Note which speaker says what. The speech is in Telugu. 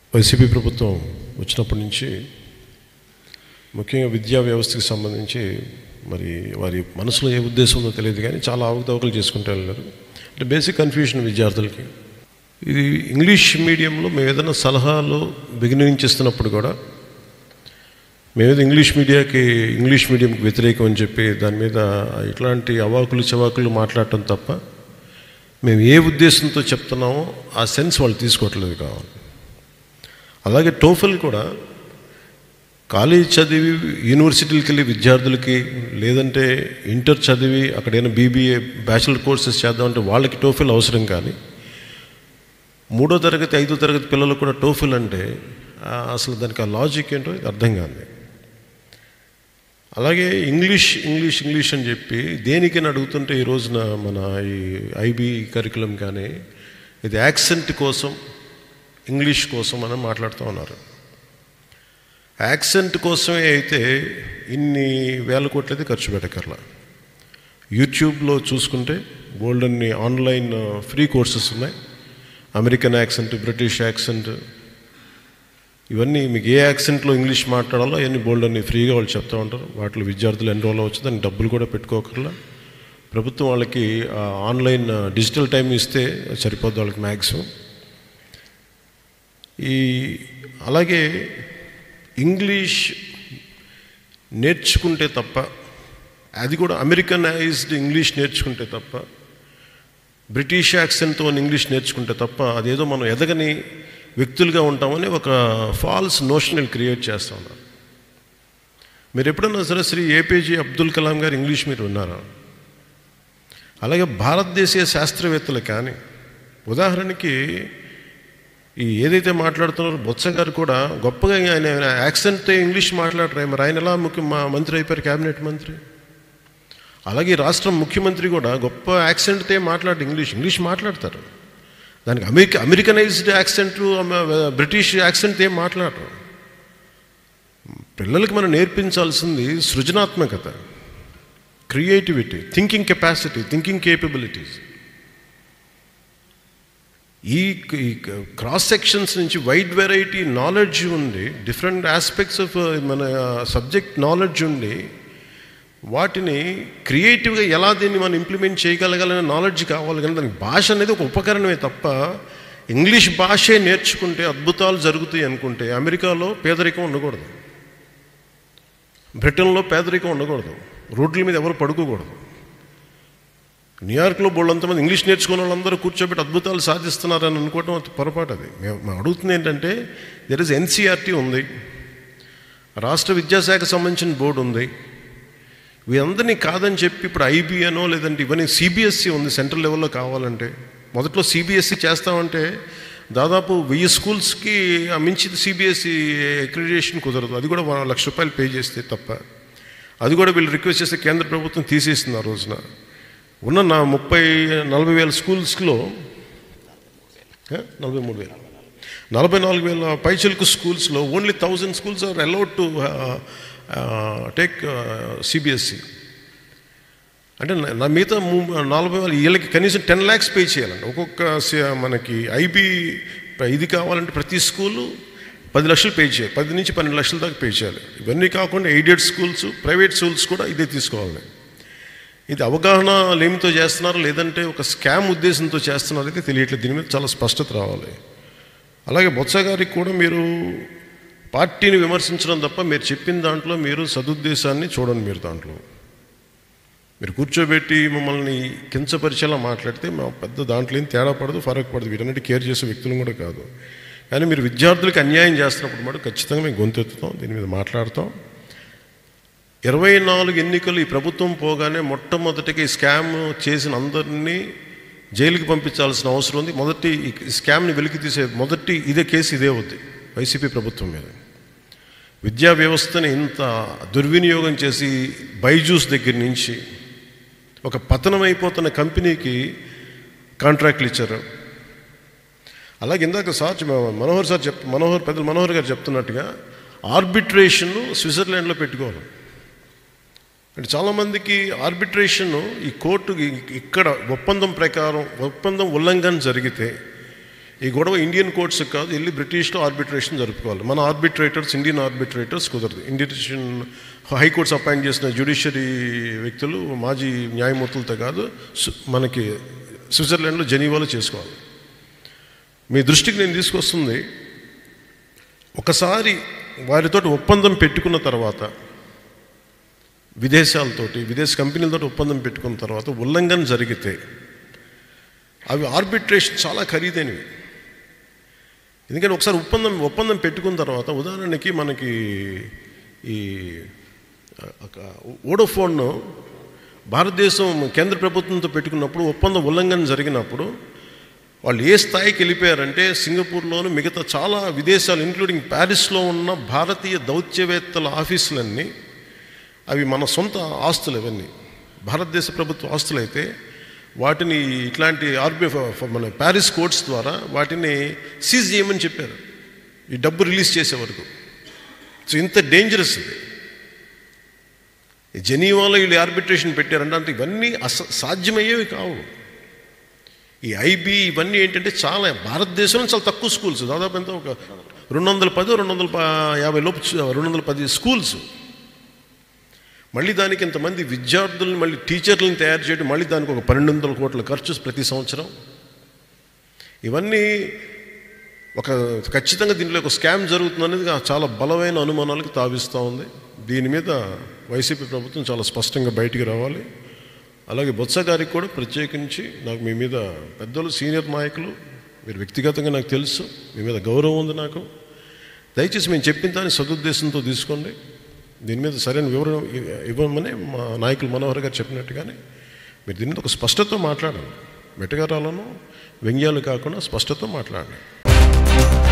Speaker 1: వైసీపీ ప్రభుత్వం వచ్చినప్పటి నుంచి ముఖ్యంగా విద్యా వ్యవస్థకి సంబంధించి మరి వారి మనసులో ఏ ఉద్దేశం ఉందో తెలియదు కానీ చాలా అవకతవకలు చేసుకుంటూ వెళ్ళారు అంటే బేసిక్ కన్ఫ్యూషన్ విద్యార్థులకి ఇది ఇంగ్లీష్ మీడియంలో మేము ఏదైనా సలహాలు బిగినింగ్ నుంచి ఇస్తున్నప్పుడు కూడా మేమేదో ఇంగ్లీష్ మీడియాకి ఇంగ్లీష్ మీడియంకి వ్యతిరేకం అని చెప్పి దాని మీద ఇట్లాంటి అవాకులు చవాకులు మాట్లాడటం తప్ప మేము ఏ ఉద్దేశంతో చెప్తున్నామో ఆ సెన్స్ వాళ్ళు తీసుకోవట్లేదు కావాలి అలాగే టోఫెల్ కూడా కాలేజ్ చదివి యూనివర్సిటీలకు వెళ్ళి విద్యార్థులకి లేదంటే ఇంటర్ చదివి అక్కడైనా బీబీఏ బ్యాచిలర్ కోర్సెస్ చేద్దామంటే వాళ్ళకి టోఫెల్ అవసరం కానీ మూడో తరగతి ఐదో తరగతి పిల్లలకు కూడా టోఫెల్ అంటే ఆ, అసలు దానికి ఆ లాజిక్ ఏంటో ఇది అర్థం కాదు అలాగే ఇంగ్లీష్ ఇంగ్లీష్ ఇంగ్లీష్ అని చెప్పి దేనికని అడుగుతుంటే ఈ రోజున మన ఈ ఐబీ కరికులం కానీ ఇది యాక్సెంట్ కోసం ఇంగ్లీష్ కోసం అని మాట్లాడుతూ ఉన్నారు యాక్సెంట్ కోసమే అయితే ఇన్ని వేల కోట్లయితే ఖర్చు పెట్టకర్లా యూట్యూబ్లో చూసుకుంటే బోల్డ్ అన్ని ఆన్లైన్ ఫ్రీ కోర్సెస్ ఉన్నాయి అమెరికన్ యాక్సెంట్ బ్రిటిష్ యాక్సెంట్ ఇవన్నీ మీకు ఏ యాక్సెంట్లో ఇంగ్లీష్ మాట్లాడాలో అవన్నీ బోల్డ్ అన్ని ఫ్రీగా వాళ్ళు చెప్తూ ఉంటారు వాటిలో విద్యార్థులు ఎన్రోల్ అవ్వచ్చు దానికి డబ్బులు కూడా పెట్టుకోకర్లా ప్రభుత్వం వాళ్ళకి ఆ, ఆన్లైన్ ఆ, డిజిటల్ టైం ఇస్తే సరిపోద్ది వాళ్ళకి మ్యాక్సిమం ఈ అలాగే ఇంగ్లీష్ నేర్చుకుంటే తప్ప అది కూడా అమెరికనైజ్డ్ ఇంగ్లీష్ నేర్చుకుంటే తప్ప బ్రిటిష్ యాక్సెంట్తో ఇంగ్లీష్ నేర్చుకుంటే తప్ప అదేదో మనం ఎదగని వ్యక్తులుగా ఉంటామని ఒక ఫాల్స్ నోషన్ క్రియేట్ చేస్తూ ఉన్నారు మీరు ఎప్పుడన్నా సరే శ్రీ ఏపీజే అబ్దుల్ కలాం గారు ఇంగ్లీష్ మీరు విన్నారా అలాగే భారతదేశీయ శాస్త్రవేత్తలు కానీ ఉదాహరణకి ఈ ఏదైతే మాట్లాడుతున్నారో బొత్స గారు కూడా గొప్పగా ఆయన యాక్సెంట్తో ఇంగ్లీష్ మాట్లాడరు మరి ఆయన ఎలా ముఖ్య మా మంత్రి అయిపోయారు క్యాబినెట్ మంత్రి అలాగే ఈ రాష్ట్రం ముఖ్యమంత్రి కూడా గొప్ప యాక్సెంట్తో మాట్లాడు ఇంగ్లీష్ ఇంగ్లీష్ మాట్లాడతారు దానికి America Americanized accent British accent ఏం మాట్లాడరు పిల్లలకి మనం నేర్పించాల్సింది సృజనాత్మకత creativity thinking capacity thinking capabilities ఈ ఈ క్రాస్ సెక్షన్స్ నుంచి వైడ్ వెరైటీ నాలెడ్జ్ ఉండి డిఫరెంట్ ఆస్పెక్ట్స్ ఆఫ్ మన సబ్జెక్ట్ నాలెడ్జ్ ఉండి వాటిని క్రియేటివ్గా ఎలా దీన్ని మనం ఇంప్లిమెంట్ చేయగలగాలనే నాలెడ్జ్ కావాలి కానీ దానికి భాష అనేది ఒక ఉపకరణమే తప్ప ఇంగ్లీష్ భాషే నేర్చుకుంటే అద్భుతాలు జరుగుతాయి అనుకుంటే అమెరికాలో పేదరికం ఉండకూడదు బ్రిటన్లో పేదరికం ఉండకూడదు రోడ్ల మీద ఎవరు పడుకోకూడదు న్యూయార్క్లో బోళ్ళంతమంది ఇంగ్లీష్ నేర్చుకున్న వాళ్ళందరూ కూర్చోబెట్టి అద్భుతాలు సాధిస్తున్నారని అనుకోవడం అది పొరపాటు అది మేము మేము అడుగుతుంది ఏంటంటే దెర్ ఇస్ ఎన్సీఆర్టీ ఉంది రాష్ట్ర విద్యాశాఖ సంబంధించిన బోర్డు ఉంది వీరందరినీ కాదని చెప్పి ఇప్పుడు ఐబీఎనో లేదంటే ఇవన్నీ సిబిఎస్సి ఉంది సెంట్రల్ లెవెల్లో కావాలంటే మొదట్లో సిబిఎస్సి చేస్తామంటే దాదాపు వెయ్యి స్కూల్స్కి మించి సిబిఎస్సి అక్రిడిటేషన్ కుదరదు అది కూడా వా- లక్ష రూపాయలు పే చేస్తే తప్ప అది కూడా వీళ్ళు రిక్వెస్ట్ చేస్తే కేంద్ర ప్రభుత్వం తీసేసింది ఆ రోజున ఉన్న నా ముప్పై నలభై వేల స్కూల్స్లో ఏ? నలభై మూడు వేలు నలభై నాలుగు వేల పైచలకు స్కూల్స్లో only thousand schools are allowed to take CBSE అంటే నా- నా మిగతా ము- నలభై వేల వీళ్ళకి కనీసం టెన్ ల్యాక్స్ పే చేయాలండి ఒక్కొక్క సి- మనకి ఐబీ ఇది కావాలంటే ప్రతి స్కూలు పది లక్షలు పే చేయాలి పది నుంచి పన్నెండు లక్షల దాకా పే చేయాలి ఇవన్నీ కాకుండా ఎయిడెడ్ స్కూల్స్ ప్రైవేట్ స్కూల్స్ కూడా ఇదే తీసుకోవాలి ఇది అవగాహన లేమితో చేస్తున్నారు లేదంటే ఒక స్కామ్ ఉద్దేశంతో చేస్తున్నారు అయితే తెలియట్లేదు దీని మీద చాలా స్పష్టత రావాలి అలాగే బొత్స గారికి కూడా మీరు పార్టీని విమర్శించడం తప్ప మీరు చెప్పిన దాంట్లో మీరు సదుద్దేశాన్ని చూడండి మీరు దాంట్లో మీరు కూర్చోబెట్టి మమ్మల్ని కించపరిచేలా మాట్లాడితే మా పెద్ద దాంట్లో ఏం తేడా పడదు ఫరక్ పడదు వీటన్నిటి కేర్ చేసే వ్యక్తులు కూడా కాదు కానీ మీరు విద్యార్థులకు అన్యాయం చేస్తున్నప్పుడు మాట ఖచ్చితంగా మేము గొంతెత్తుతాం దీని మీద మాట్లాడతాం ఇరవై నాలుగు ఎన్నికలు ఈ ప్రభుత్వం పోగానే మొట్టమొదటిగా ఈ స్కామ్ చేసిన అందరినీ జైలుకి పంపించాల్సిన అవసరం ఉంది మొదటి ఈ స్కామ్ని వెలికి తీసే మొదటి ఇదే కేసు ఇదే అవుద్ది వైసీపీ ప్రభుత్వం మీద విద్యా వ్యవస్థని ఇంత దుర్వినియోగం చేసి బైజూస్ దగ్గర నుంచి ఒక పతనం అయిపోతున్న కంపెనీకి కాంట్రాక్ట్లు ఇచ్చారు అలాగే ఇందాక సార్ చె- మనోహర్ సార్ చెప్ మనోహర్ పెద్దలు మనోహర్ గారు చెప్తున్నట్టుగా ఆర్బిట్రేషన్ స్విట్జర్లాండ్లో పెట్టుకోవాలి అంటే చాలామందికి ఆర్బిట్రేషన్ ఈ కోర్టు ఇ- ఇక్కడ ఒప్పందం ప్రకారం ఒప్పందం ఉల్లంఘన జరిగితే ఈ గొడవ ఇండియన్ కోర్ట్స్ కాదు వెళ్ళి బ్రిటిష్లో ఆర్బిట్రేషన్ జరుపుకోవాలి మన ఆర్బిట్రేటర్స్ ఇండియన్ ఆర్బిట్రేటర్స్ కుదరదు ఇండియన్ హైకోర్ట్స్ అపాయింట్ చేసిన జ్యుడిషియరీ వ్యక్తులు మాజీ న్యాయమూర్తులతో కాదు సు- మనకి స్విట్జర్లాండ్లో జెనీవాలో చేసుకోవాలి మీ దృష్టికి నేను తీసుకొస్తుంది ఒకసారి వారితో ఒప్పందం పెట్టుకున్న తర్వాత విదేశాలతోటి విదేశ కంపెనీలతో ఒప్పందం పెట్టుకున్న తర్వాత ఉల్లంఘన జరిగితే అవి ఆర్బిట్రేషన్ చాలా ఖరీదైనవి ఎందుకంటే ఒకసారి ఒప్పందం ఒప్పందం పెట్టుకున్న తర్వాత ఉదాహరణకి మనకి ఈ ఓడోఫోన్ భారతదేశం కేంద్ర ప్రభుత్వంతో పెట్టుకున్నప్పుడు ఒప్పందం ఉల్లంఘన జరిగినప్పుడు వాళ్ళు ఏ స్థాయికి వెళ్ళిపోయారంటే సింగపూర్లోను మిగతా చాలా విదేశాలు ఇంక్లూడింగ్ ప్యారిస్లో ఉన్న భారతీయ దౌత్యవేత్తల ఆఫీసులన్నీ అవి మన సొంత ఆస్తులు అవన్నీ భారతదేశ ప్రభుత్వ ఆస్తులు అయితే వాటిని ఇట్లాంటి ఆర్బీ మన ప్యారిస్ కోర్ట్స్ ద్వారా వాటిని సీజ్ చేయమని చెప్పారు ఈ డబ్బు రిలీజ్ చేసే వరకు సో ఇంత డేంజరస్ ఇది ఈ జెనీవాలో వీళ్ళు ఆర్బిట్రేషన్ పెట్టారంటే అంటే ఇవన్నీ అస సాధ్యమయ్యేవి కావు ఈ ఐబీ ఇవన్నీ ఏంటంటే చాలా భారతదేశంలో చాలా తక్కువ స్కూల్స్ దాదాపు ఎంత ఒక రెండు వందల పది రెండు వందల ప- యాభై లోపు రెండు వందల పది స్కూల్స్ మళ్ళీ దానికి ఇంతమంది విద్యార్థులను మళ్ళీ టీచర్లను తయారు చేయడం మళ్ళీ దానికి ఒక పన్నెండు వందల కోట్ల ఖర్చు ప్రతి సంవత్సరం ఇవన్నీ ఒక ఖచ్చితంగా దీనిలో ఒక స్కామ్ జరుగుతుంది అనేది చాలా బలమైన అనుమానాలకు తావిస్తూ ఉంది దీని మీద వైసీపీ ప్రభుత్వం చాలా స్పష్టంగా బయటికి రావాలి అలాగే బొత్స గారికి కూడా ప్రత్యేకించి నాకు మీ మీద పెద్దలు సీనియర్ నాయకులు మీరు వ్యక్తిగతంగా నాకు తెలుసు మీ మీద గౌరవం ఉంది నాకు దయచేసి మేము చెప్పిన దాన్ని సదుద్దేశంతో తీసుకోండి దీని మీద సరైన వివరణ ఇ- ఇవ్వమని మా నాయకులు మనోహర్ గారు చెప్పినట్టుగానే మీరు దీని మీద ఒక స్పష్టత మాట్లాడండి మెటగారాలను వ్యంగ్యాలు కాకుండా స్పష్టత మాట్లాడండి